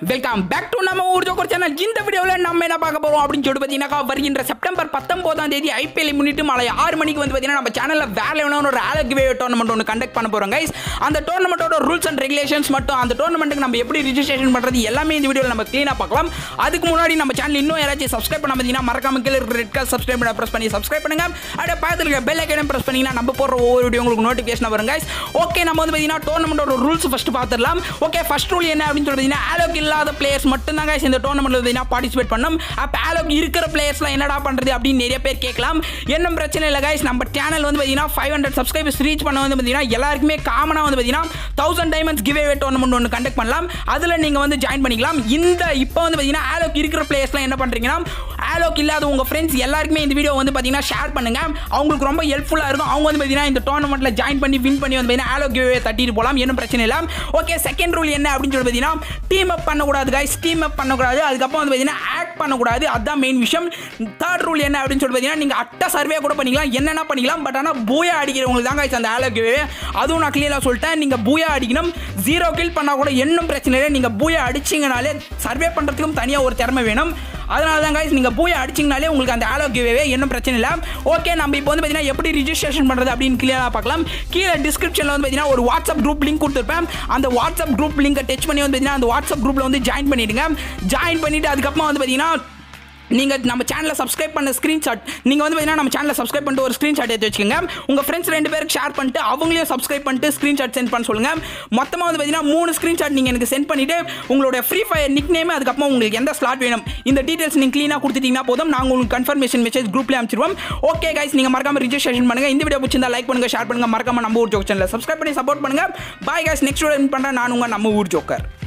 welcome back to நம்ம ஊர் joker channel இந்த வீடியோவில் நம்ம என்ன பார்க்க போறோம் அப்படின்னு சொல்லிட்டு பார்த்தீங்கன்னா வருகின்ற செப்டம்பர் பத்தொன்பதாம் தேதி ஐபிஎல் முன்னிட்டு மாலை ஆறு மணிக்கு வந்து பார்த்தீங்கன்னா நம்ம சேனலில் வேற லெவலான ஒரு ஆலக்வே டோர்னமெண்ட் ஒன்று கண்டக்ட் பண்ண போகிறோம் கைஸ் அந்த டோர்னமெண்ட்டோட ரூல்ஸ் அண்ட் ரெகுலேஷன்ஸ் மட்டும் அந்த டோர்னமெண்ட்டுக்கு நம்ம எப்படி ரிஜிஸ்ட்ரேஷன் பண்ணுறது எல்லாமே இந்த வீடியோவில் நம்ம க்ளீனாக பார்க்கலாம் அதுக்கு முன்னாடி நம்ம சேனல் இன்னும் யாராச்சும் சப்ஸ்கிரைப் பண்ண பார்த்தீங்கன்னா மறக்காம கீழே ரெட் கலர் சப்ஸ்கிரைப் பண்ண ப்ரெஸ் பண்ணி சப்ஸ்கிரைப் பண்ணுங்க அப்படியே பக்கத்தில் இருக்க பெல் ஐக்கனும் ப்ரெஸ் பண்ணீங்கன்னா நம்ம போடுற ஒவ்வொரு வீடியோ உங்களுக்கு நோட்டிஃபிகேஷன் வரும் கைஸ் ஓகே நம்ம வந்து பார்த்தீங்கன்னா டோர்னமெண்ட்டோட ரூல்ஸ் ஃபஸ்ட்டு பார்த்துடலாம் ஓகே ஃபர்ஸ்ட் ரூல் என்ன அப்படின்னு சொல்லி பார்த்தீங்கன்னா ஆலோக் இல்லாத பிளேயர்ஸ் மட்டும் தான் guys இந்த டோர்னமெண்ட்ல பார்த்தீங்கன்னா பார்ட்டிசிபேட் பண்ணணும் அப்போ ஆலோக் இருக்கிற பிளேயர்ஸ்லாம் என்னடா பண்ணுறது அப்படின்னு நிறைய பேர் கேட்கலாம் என்ன பிரச்சனை இல்லை guys நம்ம சேனல் வந்து பார்த்தீங்கன்னா ஃபைவ் ஹண்ட்ரட் சப்ஸ்கிரைபர்ஸ் ரீச் பண்ண வந்து பார்த்தீங்கன்னா எல்லாருக்குமே காமனாக வந்து பார்த்தீங்கன்னா thousand diamonds give away tournament ஒன்று கண்டக்ட் பண்ணலாம் அதில் நீங்கள் வந்து ஜாயின் பண்ணிக்கலாம் இந்த இப்போ வந்து பார்த்தீங்கன்னா ஆலோக் இருக்கிற பிளேயர்ஸ்லாம் என்ன பண்ணுறீங்கன்னா ஆலோக் இல்லாத உங்கள் ஃப்ரெண்ட்ஸ் எல்லாருக்குமே இந்த வீடியோ வந்து பார்த்தீங்கன்னா ஷேர் பண்ணுங்க அவங்களுக்கு ரொம்ப ஹெல்ப்ஃபுல்லாக இருக்கும் அவங்க வந்து பார்த்தீங்கன்னா இந்த டோர்னமெண்ட்டில் ஜாயின் பண்ணி வின் பண்ணி வந்து பார்த்தீங்கன்னா ஆலோக் கிவ் தட்டிட்டு போகலாம் என்ன பிரச்சனை இல்லை ஓகே செகண்ட் ரூல் என்ன அப்படின்னு சொல்லி பார்த்தீங்கன்னா டீம் அப் பண்ணக்கூடாது guys டீம் அப் பண்ணக்கூடாது அதுக்கப்புறம் வந்து பார்த்தீங்கன்னா ஆட் பண்ணக்கூடாது அதுதான் மெயின் விஷயம் தேர்ட் ரூல் என்ன அப்படின்னு சொல்லி பார்த்தீங்கன்னா நீங்கள் அட்டை சர்வே கூட பண்ணிக்கலாம் என்னென்ன பண்ணிக்கலாம் பட் ஆனால் பூயா அடிக்கிறவங்களுக்கு தான் guys அந்த ஆலோக் கிவ் அதுவும் நான் கிளியராக சொல்லிட்டேன் நீங்கள் பூயா அடிக்கணும் ஜீரோ கில் பண்ணால் கூட இன்னும் பிரச்சனை இல்லை நீங்கள் பூயா அடிச்சிங்கனாலே சர்வே பண்ணுறதுக்கும் தனியாக ஒரு திறமை வேணும் அதனால தான் guys நீங்கள் பூயா அடிச்சிங்கனாலே உங்களுக்கு அந்த ஆலோ கிவ்வே இன்னும் பிரச்சனை இல்லை ஓகே நம்ம இப்போ வந்து பார்த்தீங்கன்னா எப்படி ரிஜிஸ்ட்ரேஷன் பண்ணுறது அப்படின்னு கிளியராக பார்க்கலாம் கீழே டிஸ்கிரிப்ஷனில் வந்து பார்த்தீங்கன்னா ஒரு வாட்ஸ்அப் குரூப் லிங்க் கொடுத்துருப்பேன் அந்த வாட்ஸ்அப் குரூப் லிங்கை டச் பண்ணி வந்து பார்த்தீங்கன்னா அந்த வாட்ஸ்அப் குரூப்பில் வந்து ஜாயின் பண்ணிடுங்க ஜாயின் பண்ணிவிட்டு அதுக்கப்புறமா வந்து பார்த்தீங்கன்னா நீங்கள் நம்ம சேனலை சப்ஸ்கிரைப் பண்ண ஸ்க்ரீன்ஷாட் நீங்கள் வந்து பார்த்தீங்கன்னா நம்ம சேனலை சப்ஸ்கிரைப் பண்ணிட்டு ஒரு ஸ்க்ரீன்ஷாட் எடுத்து வச்சுக்கோங்க உங்கள் ஃப்ரெண்ட்ஸ் ரெண்டு பேருக்கு ஷேர் பண்ணிட்டு அவங்களையும் சப்ஸ்கிரைப் பண்ணிட்டு ஸ்க்ரீன்ஷாட் சென்ட் பண்ண சொல்லுங்கள் மொத்தமாக வந்து பார்த்தீங்கன்னா மூணு ஸ்க்ரீன்ஷாட் நீங்கள் எனக்கு சென்ட் பண்ணிவிட்டு உங்களோட ஃப்ரீ ஃபயர் நிக் நேம் அதுக்கப்புறம் உங்களுக்கு எந்த ஸ்லாட் வேணும் இந்த டீட்டெயில்ஸ் நீங்கள் க்ளீனாக கொடுத்துட்டீங்கன்னா போதும் நாங்கள் உங்களுக்கு கன்ஃபர்மேஷன் மெசேஜ் குரூப்லேயே அனுப்பிச்சிருவோம் ஓகே கைஸ் நீங்கள் மறக்காம ரிஜிஸ்ட்ரேஷன் பண்ணுங்கள் இந்த வீடியோ பிடிச்சிருந்தா லைக் பண்ணுங்கள் ஷேர் பண்ணுங்கள் மறக்காம நம்ம ஊர் ஜோக் சேனலை சப்ஸ்கிரைப் பண்ணி சப்போர்ட் பண்ணுங்கள் பாய் கைஸ் நெக்ஸ்ட் வீடியோ பண்ணுறேன் நான் உங்கள் நம்ம ஊர் ஜோக்கர்